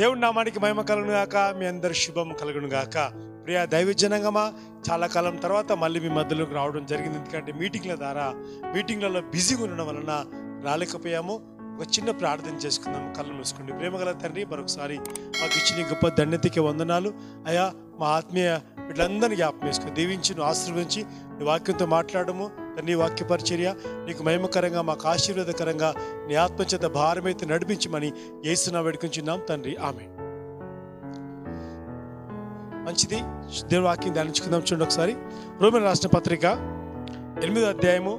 దేవుడి నామానికి మహిమ కలుగును గాక మీ అందరి శుభం కలుగును గాక ప్రియ దైవజనంగమా చాలా కాలం తర్వాత మళ్ళీ మీ మధ్యలోకి రావడం జరిగింది ఎందుకంటే మీటింగ్ల ద్వారా మీటింగ్లలో బిజీగా ఉండడం వలన రాలేకపోయాము ఒక చిన్న ప్రార్థన చేసుకుందాం కళ్ళు మూసుకోండి ప్రేమగల తండ్రి మరొకసారి మాకు ఇచ్చిన ఈ గొప్ప ధన్యతకి వందనాలు అయా మా ఆత్మీయ వీళ్ళందరినీ జ్ఞాపకం చేసుకుని దీవించి నువ్వు ఆశీర్వదించి నీ వాక్యంతో మాట్లాడము నీ వాక్య పరిచర్య నీకు మహిమకరంగా మాకు ఆశీర్వాదకరంగా నీ ఆత్మచేత భారమైతే నడిపించమని ఏసునా వేడుకుంటున్నాం తండ్రి ఆమె మంచిది దేవుని వాక్యం ధ్యానించుకుందాం చూడండి ఒకసారి రోమిల రాష్ట్ర పత్రిక ఎనిమిదో అధ్యాయము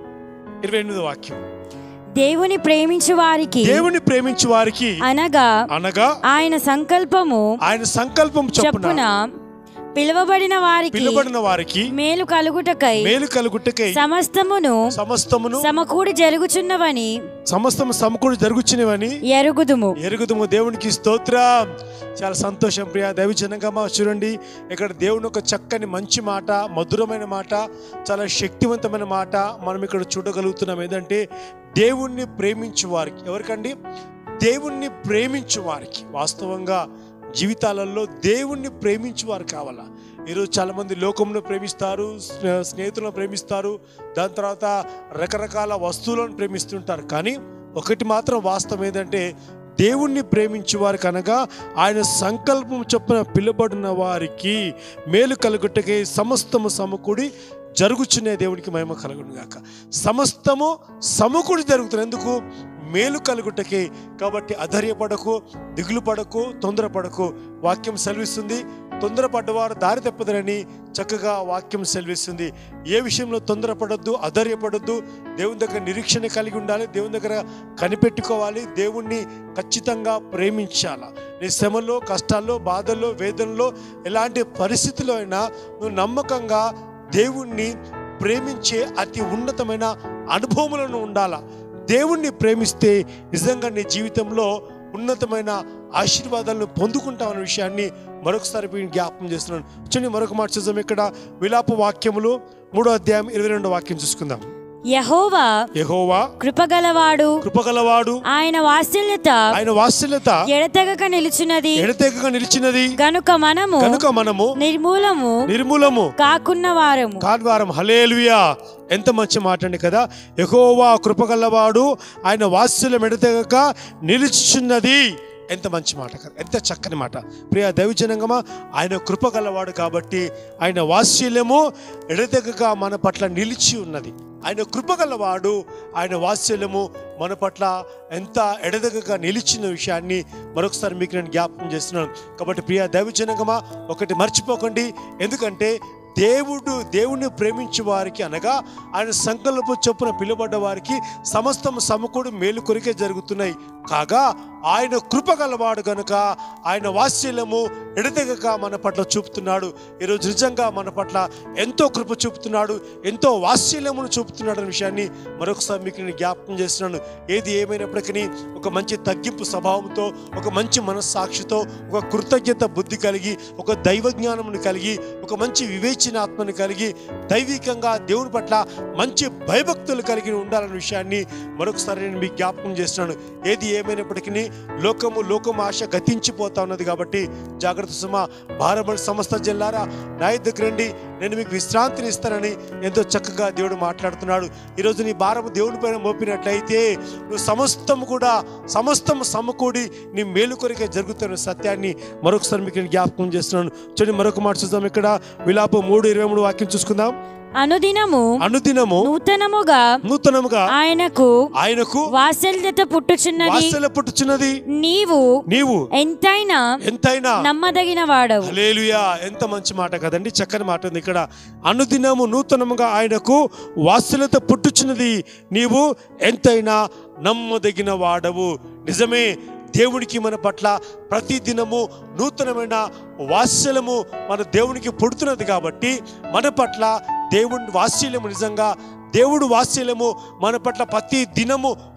ఇరవై ఎనిమిదో వాక్యం దేవుని ప్రేమించు వారికి దేవుని ప్రేమించు వారికి అనగా అనగా ఆయన సంకల్పము ఆయన సంకల్పం చొప్పున చొప్పున పిలువబడిన వారికి పిలువబడిన వారికి మేలు కలుగుటకై మేలు కలుగుటకై సమస్తమును సమస్తమును సమకూడి జరుగుచున్నవని సమస్తము సమకూడి జరుగుచున్నవని ఎరుగుదుము ఎరుగుదము దేవునికి స్తోత్రం చాలా సంతోషం ప్రియ దైవజనంగా చూడండి ఇక్కడ దేవుని ఒక చక్కని మంచి మాట మధురమైన మాట చాలా శక్తివంతమైన మాట మనం ఇక్కడ చూడగలుగుతున్నాం ఏంటంటే దేవుణ్ణి ప్రేమించు వారికి ఎవరికండి దేవుణ్ణి ప్రేమించు వారికి వాస్తవంగా జీవితాలలో దేవుణ్ణి ప్రేమించు వారు కావాలా ఈరోజు చాలామంది లోకంలో ప్రేమిస్తారు స్నే- స్నేహితులను ప్రేమిస్తారు దాని తర్వాత రకరకాల వస్తువులను ప్రేమిస్తుంటారు కానీ ఒకటి మాత్రం వాస్తవం ఏంటంటే దేవుణ్ణి ప్రేమించే వారికి అనగా ఆయన సంకల్పం చొప్పున పిలువబడిన వారికి మేలు కలుగుటకే సమస్తము సమకూడి జరుగుచునే దేవునికి మహిమ కలుగును గాక సమస్తము సమకూడి జరుగుతుంది ఎందుకు మేలు కలుగుటకే కాబట్టి అధైర్యపడకు దిగులు పడకు తొందరపడకు వాక్యం సెలవిస్తుంది తొందరపడ్డవారు దారి తప్పదరని చక్కగా వాక్యం సెలవిస్తుంది ఏ విషయంలో తొందరపడొద్దు అధైర్యపడొద్దు దేవుని దగ్గర నిరీక్షణ కలిగి ఉండాలి దేవుని దగ్గర కనిపెట్టుకోవాలి దేవుణ్ణి ఖచ్చితంగా ప్రేమించాల నీ శ్రమలో కష్టాల్లో బాధల్లో వేదనలో ఎలాంటి పరిస్థితిలో అయినా నువ్వు నమ్మకంగా దేవుణ్ణి ప్రేమించే అతి ఉన్నతమైన అనుభవములను ఉండాలా దేవుణ్ణి ప్రేమిస్తే నిజంగా నీ జీవితంలో ఉన్నతమైన ఆశీర్వాదాలను పొందుకుంటామనే విషయాన్ని మరొకసారి మీకు జ్ఞాపకం చేస్తున్నాను చూడండి మరొక మాట చూద్దాం ఇక్కడ విలాప వాక్యములు మూడో అధ్యాయం ఇరవై రెండో వాక్యం చూసుకుందాం యహోవా యెహోవా కృపగలవాడు కృపగలవాడు ఆయన వాత్సల్యత ఆయన వాత్సల్యత ఎడతెగక నిలుచున్నది ఎడతెగగా నిలిచినది గనుక మనము కనుక మనము నిర్మూలము నిర్మూలము కాకున్న వారము కాద్వారం హలేలుయా ఎంత మంచి మాట అండి కదా యెహోవా కృపగలవాడు ఆయన వాత్సల్యం ఎడతెగక నిలుచుచున్నది ఎంత మంచి మాట కదా ఎంత చక్కని మాట ప్రియ దైవజనంగమా ఆయన కృపగలవాడు కాబట్టి ఆయన వాత్సల్యము ఎడతెగక మన పట్ల నిలిచి ఉన్నది ఆయన కృపగలవాడు ఆయన వాత్సల్యము మన పట్ల ఎంత ఎడదగగా నిలిచిన విషయాన్ని మరొకసారి మీకు నేను జ్ఞాపకం చేస్తున్నాను కాబట్టి ప్రియ దైవజనగమా ఒకటి మర్చిపోకండి ఎందుకంటే దేవుడు దేవుణ్ణి ప్రేమించే వారికి అనగా ఆయన సంకల్ప చొప్పున పిలువబడ్డ వారికి సమస్తం సమకూడు మేలు కొరికే జరుగుతున్నాయి కాగా ఆయన కృప గలవాడు గనుక ఆయన వాత్సల్యము ఎడతెగక మన పట్ల చూపుతున్నాడు ఈరోజు నిజంగా మన పట్ల ఎంతో కృప చూపుతున్నాడు ఎంతో వాత్సల్యమును చూపుతున్నాడు అనే విషయాన్ని మరొకసారి మీకు నేను జ్ఞాపకం చేస్తున్నాను ఏది ఏమైనప్పటికీ ఒక మంచి తగ్గింపు స్వభావంతో ఒక మంచి మనస్సాక్షితో ఒక కృతజ్ఞత బుద్ధి కలిగి ఒక దైవ జ్ఞానమును కలిగి ఒక మంచి వివేచనాత్మను కలిగి దైవికంగా దేవుని పట్ల మంచి భయభక్తులు కలిగి ఉండాలనే విషయాన్ని మరొకసారి నేను మీకు జ్ఞాపకం చేస్తున్నాను ఏది ఏమైనప్పటికీ లోకము లోకము ఆశ గతించిపోతా ఉన్నది కాబట్టి జాగ్రత్త సుమ భారబడి సంస్థ జిల్లారా నా దగ్గర రండి నేను మీకు విశ్రాంతిని ఇస్తానని ఎంతో చక్కగా దేవుడు మాట్లాడుతున్నాడు ఈరోజు నీ భారము దేవుని పైన మోపినట్లయితే నువ్వు సమస్తము కూడా సమస్తము సమకూడి నీ మేలు కొరికే జరుగుతున్న సత్యాన్ని మరొకసారి మీకు నేను జ్ఞాపకం చేస్తున్నాను చూడండి మరొక మాట చూద్దాం ఇక్కడ విలాప మూడు ఇరవై మూడు వాక్యం చూసుకుందాం అనుదినము అనుదినము నూతనముగా నూతనముగా ఆయనకు ఆయనకు వాత్సల్యత పుట్టుచున్నది వాత్సల్య పుట్టుచున్నది నీవు నీవు ఎంతైనా ఎంతైనా నమ్మదగిన వాడవు హల్లెలూయా ఎంత మంచి మాట కదండి చక్కని మాట ఉంది ఇక్కడ అనుదినము నూతనముగా ఆయనకు వాత్సల్యత పుట్టుచున్నది నీవు ఎంతైనా నమ్మదగిన వాడవు నిజమే దేవునికి మన పట్ల ప్రతి దినము నూతనమైన వాత్సల్యము మన దేవునికి పుడుతున్నది కాబట్టి మన పట్ల దేవుని వాత్సల్యము నిజంగా దేవుడు వాత్సల్యము మన పట్ల ప్రతి దినము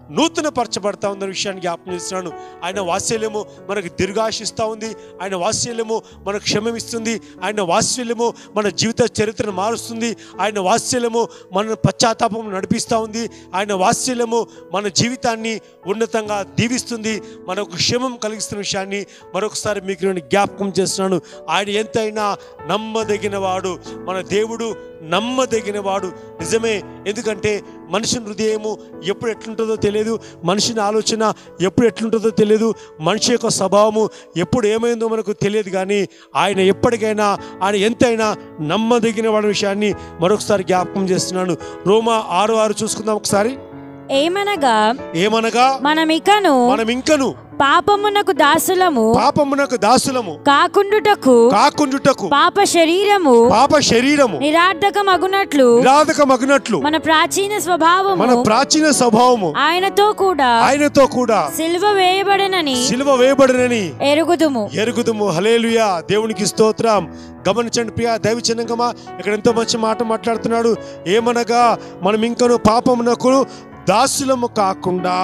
నూతన పరచబడతా ఉన్న విషయాన్ని జ్ఞాపకం చేస్తున్నాను ఆయన వాత్సల్యము మనకు దీర్ఘాశిస్తూ ఉంది ఆయన వాత్సల్యము మనకు క్షమమిస్తుంది ఆయన వాత్సల్యము మన జీవిత చరిత్రను మారుస్తుంది ఆయన వాత్సల్యము మన పశ్చాత్తాపం నడిపిస్తూ ఉంది ఆయన వాత్సల్యము మన జీవితాన్ని ఉన్నతంగా దీవిస్తుంది మనకు క్షేమం కలిగిస్తున్న విషయాన్ని మరొకసారి మీకు నేను జ్ఞాపకం చేస్తున్నాను ఆయన ఎంతైనా నమ్మదగిన వాడు మన దేవుడు నమ్మదగిన వాడు నిజమే ఎందుకంటే మనిషి హృదయము ఎప్పుడు ఎట్లుంటుందో తెలియదు మనిషిని ఆలోచన ఎప్పుడు ఎట్లుంటుందో తెలియదు మనిషి యొక్క స్వభావము ఎప్పుడు ఏమైందో మనకు తెలియదు కానీ ఆయన ఎప్పటికైనా ఆయన ఎంతైనా నమ్మదగిన వాడి విషయాన్ని మరొకసారి జ్ఞాపకం చేస్తున్నాను రోమా ఆరు ఆరు చూసుకుందాం ఒకసారి ఏమనగా ఏమనగా మనమికను మనం ఇంకను పాపమునకు దాసులము పాపమునకు దాసులము కాకుండుటకు కాకుండుటకు పాప శరీరము పాప శరీరము నిరార్థకమగునట్లు నిరాధకమగినట్లు మన ప్రాచీన స్వభావము మన ప్రాచీన స్వభావము ఆయనతో కూడా ఆయనతో కూడా సిల్వ వేయబడనని సిలువ వేయబడినని ఎరుగుదుము ఎరుగుదుము హలేలుయా దేవునికి స్తోత్రం గమనించండి ప్రియా దైవచనంగమా ఇక్కడ ఎంతో మంచి మాట మాట్లాడుతున్నాడు ఏమనగా మనం ఇంకను పాపమునకు దాసులము కాకుండా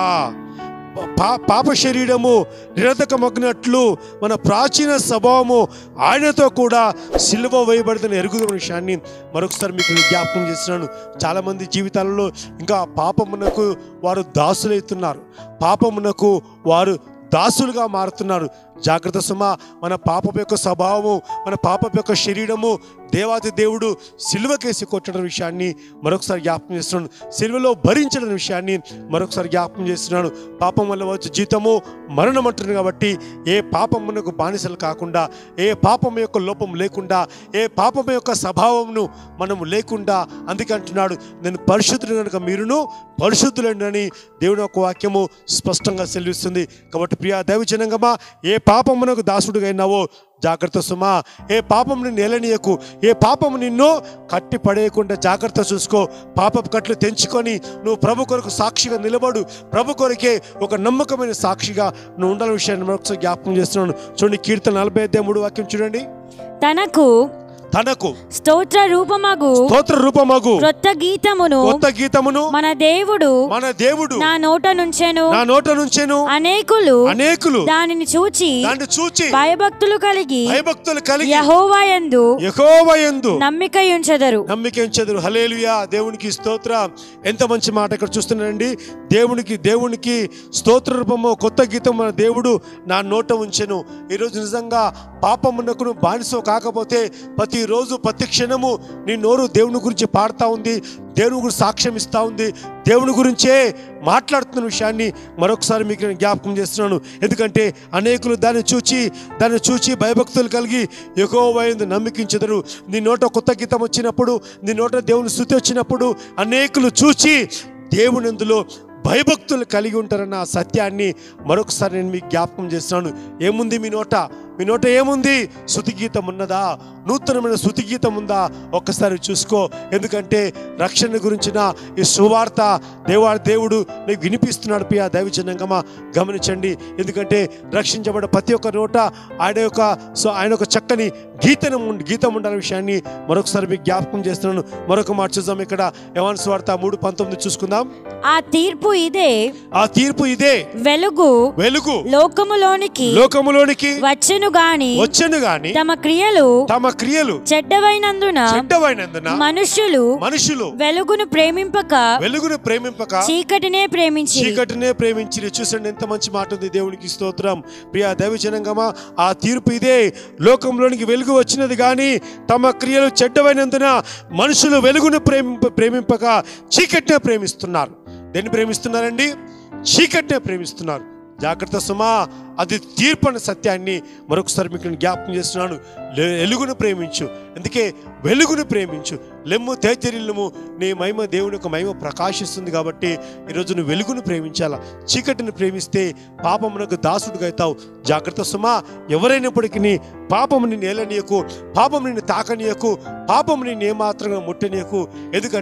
పా పాప శరీరము నిరతకమగ్నట్లు మన ప్రాచీన స్వభావము ఆయనతో కూడా సిలువ వేయబడుతున్న ఎరుగుదల విషయాన్ని మరొకసారి మీకు నేను జ్ఞాపకం చేస్తున్నాను చాలామంది జీవితాలలో ఇంకా పాపమునకు వారు దాసులవుతున్నారు పాపమునకు వారు దాసులుగా మారుతున్నారు జాగ్రత్త సుమ మన పాపం యొక్క స్వభావము మన పాపం యొక్క శరీరము దేవాది దేవుడు సిలువకేసి కొట్టడం విషయాన్ని మరొకసారి జ్ఞాపకం చేస్తున్నాను సిలువలో భరించడం విషయాన్ని మరొకసారి జ్ఞాపకం చేస్తున్నాను పాపం వల్ల వచ్చే జీతము మరణం అంటున్నారు కాబట్టి ఏ పాపమునకు బానిసలు కాకుండా ఏ పాపం యొక్క లోపం లేకుండా ఏ పాపం యొక్క స్వభావమును మనము లేకుండా అందుకే అంటున్నాడు నేను పరిశుద్ధుడు కనుక మీరును పరిశుద్ధులని దేవుని యొక్క వాక్యము స్పష్టంగా సెలవిస్తుంది కాబట్టి ప్రియా దైవజనంగమా ఏ పాపమునకు దాసుడుగా అయినావో జాగ్రత్త సుమా ఏ పాపం నిన్ను ఎలనీయకు ఏ పాపము నిన్ను కట్టి పడేయకుండా జాగ్రత్త చూసుకో పాపపు కట్లు తెంచుకొని నువ్వు ప్రభు కొరకు సాక్షిగా నిలబడు ప్రభు కొరకే ఒక నమ్మకమైన సాక్షిగా నువ్వు ఉండాలని విషయాన్ని మరొకసారి జ్ఞాపకం చేస్తున్నాను చూడండి కీర్తన నలభై అధ్యాయం మూడు వాక్యం చూడండి తనకు తనకు స్తోత్ర రూపమగు స్తోత్ర రూపమగు క్రొత్త గీతమును కొత్త గీతమును మన దేవుడు మన దేవుడు నా నోట నుంచెను నా నోట నుంచెను అనేకులు అనేకులు దానిని చూచి దాన్ని చూచి భయభక్తులు కలిగి భయభక్తులు కలిగి యహోవాయందు యెహోవాయందు నమ్మికయుంచెదరు నమ్మిక ఉంచెదరు హలేలుయా దేవునికి స్తోత్రం ఎంత మంచి మాట ఇక్కడ చూస్తున్నారండి దేవునికి దేవునికి స్తోత్ర రూపము కొత్త గీతం మన దేవుడు నా నోట ఉంచెను ఈరోజు నిజంగా పాపమునకు నువ్వు బానిసవు కాకపోతే ప్రతిరోజు ప్రతి క్షణము నీ నోరు దేవుని గురించి పాడుతూ ఉంది దేవుని గురించి సాక్ష్యం ఇస్తూ ఉంది దేవుని గురించే మాట్లాడుతున్న విషయాన్ని మరొకసారి మీకు నేను జ్ఞాపకం చేస్తున్నాను ఎందుకంటే అనేకులు దాన్ని చూచి దాన్ని చూచి భయభక్తులు కలిగి ఎక్కువ నమ్మికించెదరు నీ నోట కొత్త గీతం వచ్చినప్పుడు నీ నోట దేవుని స్థుతి వచ్చినప్పుడు అనేకులు చూచి దేవుని అందులో భయభక్తులు కలిగి ఉంటారన్న ఆ సత్యాన్ని మరొకసారి నేను మీకు జ్ఞాపకం చేస్తున్నాను ఏముంది మీ నోట మీ నోట ఏముంది శృతి గీతం ఉన్నదా నూతనమైన శృతి గీతం ఉందా ఒక్కసారి చూసుకో ఎందుకంటే రక్షణ గురించిన ఈ సువార్త దేవా దేవుడు నీకు వినిపిస్తున్నాడు పియా దైవజనంగమా గమనించండి ఎందుకంటే రక్షించబడ్డ ప్రతి ఒక్క నోట ఆయన యొక్క సో ఆయన యొక్క చక్కని గీతనం ఉండి గీతం ఉండాలనే విషయాన్ని మరొకసారి మీకు జ్ఞాపకం చేస్తున్నాను మరొక మాట చూద్దాం ఇక్కడ యవన్ స్వార్త మూడు పంతొమ్మిది చూసుకుందాం ఆ తీర్పు ఇదే ఆ తీర్పు ఇదే వెలుగు వెలుగు లోకములోనికి లోకములోనికి వచ్చెను గాని వచ్చను గాని తమ క్రియలు తమ క్రియలు చెడ్డవైనందున చెడ్డవైనందున మనుష్యులు మనుషులు వెలుగును ప్రేమింపక వెలుగును ప్రేమింపక చీకటినే ప్రేమించి చీకటినే ప్రేమించి చూసండి ఎంత మంచి మాట ఉంది దేవునికి స్తోత్రం ప్రియా దైవజనంగమా ఆ తీర్పు ఇదే లోకంలోనికి వెలుగు వచ్చినది కానీ తమ క్రియలు చెడ్డవైనందున మనుషులు వెలుగును ప్రేమింప ప్రేమింపక చీకటినే ప్రేమిస్తున్నారు దేన్ని ప్రేమిస్తున్నారండి చీకటినే ప్రేమిస్తున్నారు జాగ్రత్త సుమా అది తీర్పు అనే సత్యాన్ని మరొకసారి మీకు నేను జ్ఞాపకం చేస్తున్నాను లే- వెలుగును ప్రేమించు అందుకే వెలుగును ప్రేమించు లెమ్ము తేజరిల్లుము నీ మహిమ దేవుని యొక్క మహిమ ప్రకాశిస్తుంది కాబట్టి ఈరోజు నువ్వు వెలుగును ప్రేమించాలా చీకటిని ప్రేమిస్తే పాపమునకు దాసుడుగా అవుతావు జాగ్రత్త సుమా ఎవరైనప్పటికీ పాపము నిన్ను ఏలనీయకు పాపం నిన్ను తాకనీయకు పాపం నిన్ను ఏమాత్రంగా ముట్టనీయకు ఎందుకంటే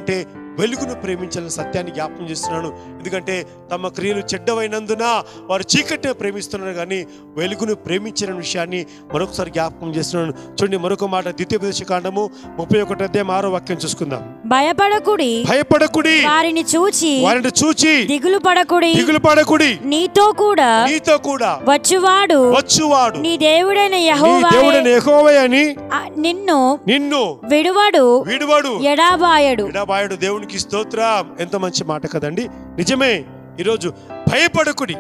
వెలుగును ప్రేమించాలని సత్యాన్ని జ్ఞాపకం చేస్తున్నాను ఎందుకంటే తమ క్రియలు చెడ్డవైనందున వారు చీకటిని ప్రేమిస్తున్నారు కానీ వెలుగును ప్రేమించిన విషయాన్ని మరొకసారి జ్ఞాపకం చేస్తున్నాను చూడండి మరొక మాట ద్వితీయోపదేశ కాండము ముప్పై ఒకటి అధ్యాయం ఆరో వాక్యం చూసుకుందాం భయపడకుడి భయపడకుడి వారిని చూచి వారిని చూచి దిగులు పడకుడి దిగులు పడకుడి నీతో కూడా నీతో కూడా వచ్చువాడు వచ్చువాడు నీ దేవుడైన నీ యెహోవా దేవుడైన యెహోవా అని నిన్ను నిన్ను విడువడు విడువడు ఎడాబాయడు విడబాయుడు దేవునికి స్తోత్రం ఎంత మంచి మాట కదండి నిజమే ఈరోజు భయపడకుడి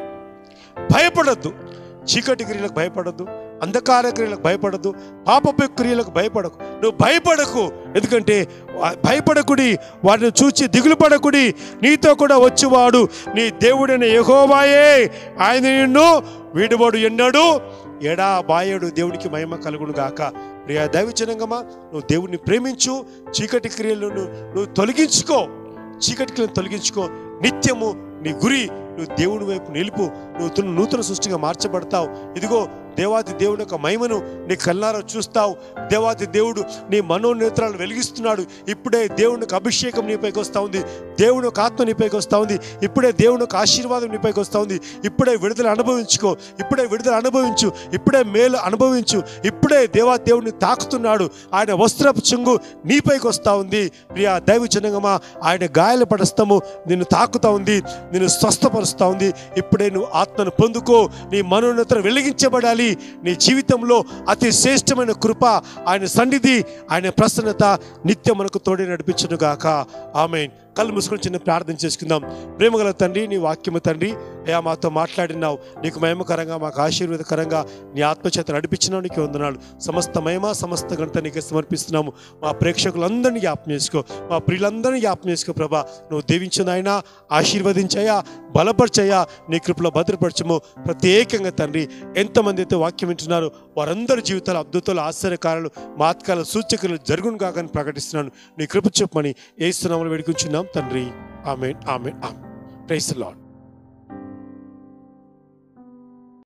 భయపడద్దు చీకటి క్రియలకు భయపడద్దు అంధకార క్రియలకు భయపడద్దు పాపపు క్రియలకు భయపడకు నువ్వు భయపడకు ఎందుకంటే వా- భయపడకుడి వారిని చూచి దిగులు పడకుడి నీతో కూడా వచ్చేవాడు నీ దేవుడైన యెహోవాయే ఆయన నిన్ను వీడువాడు ఎన్నాడు ఎడా బాయడు దేవునికి మహిమ కలుగును గాక ప్రియా దైవజనంగమా నువ్వు దేవుడిని ప్రేమించు చీకటి క్రియలను నువ్వు తొలగించుకో చీకటి క్రియలను తొలగించుకో నిత్యము నీ గురి నువ్వు దేవుని వైపు నిలుపు నువ్వు తున- నూతన సృష్టిగా మార్చబడతావు ఇదిగో దేవాది దేవుని యొక్క మహిమను నీ కల్లారా చూస్తావు దేవాది దేవుడు నీ మనోనేత్రాలు వెలిగిస్తున్నాడు ఇప్పుడే దేవుని యొక్క అభిషేకం నీపైకి వస్తూ ఉంది దేవుని యొక్క ఆత్మ నీపైకి వస్తూ ఉంది ఇప్పుడే దేవుని యొక్క ఆశీర్వాదం నీపైకి వస్తూ ఉంది ఇప్పుడే విడుదల అనుభవించుకో ఇప్పుడే విడుదల అనుభవించు ఇప్పుడే మేలు అనుభవించు ఇప్పుడే దేవా దేవుడిని తాకుతున్నాడు ఆయన వస్త్రపు చెంగు నీపైకి వస్తూ ఉంది ప్రియా దైవ జనగమా ఆయన గాయాల పడస్తము నిన్ను తాకుతా ఉంది నిన్ను స్వస్థపరుస్తూ ఉంది ఇప్పుడే నువ్వు ఆత్మను పొందుకో నీ మనోన్నత వెలిగించబడాలి నీ జీవితంలో అతి శ్రేష్టమైన కృప ఆయన సన్నిధి ఆయన ప్రసన్నత నిత్యం మనకు తోడే నడిపించును గాక ఆమె కళ్ళు మూసుకొని చిన్న ప్రార్థన చేసుకుందాం ప్రేమగల తండ్రి నీ వాక్యము తండ్రి అయా మాతో మాట్లాడినావు నీకు మహిమకరంగా మాకు ఆశీర్వాదకరంగా నీ ఆత్మచేత నడిపించినావు నీకు వందనాలు సమస్త మహిమ సమస్త గణత నీకు సమర్పిస్తున్నాము మా ప్రేక్షకులందరినీ జ్ఞాపం చేసుకో మా ప్రియులందరినీ జ్ఞాపం చేసుకో ప్రభా నువ్వు దీవించిన ఆయన ఆశీర్వదించయా బలపరచయ్యా నీ కృపలో భద్రపరచము ప్రత్యేకంగా తండ్రి ఎంతమంది అయితే వాక్యం వింటున్నారో వారందరి జీవితాలు అద్భుతాలు ఆశ్చర్యకారాలు మాత్కాల సూచకలు జరుగును కాకని ప్రకటిస్తున్నాను నీ కృప చెప్పమని ఏస్తున్నామని వేడుకుంటున్నాం తండ్రి ఆమె ఆమె ఆమె ప్రైస్ లాడ్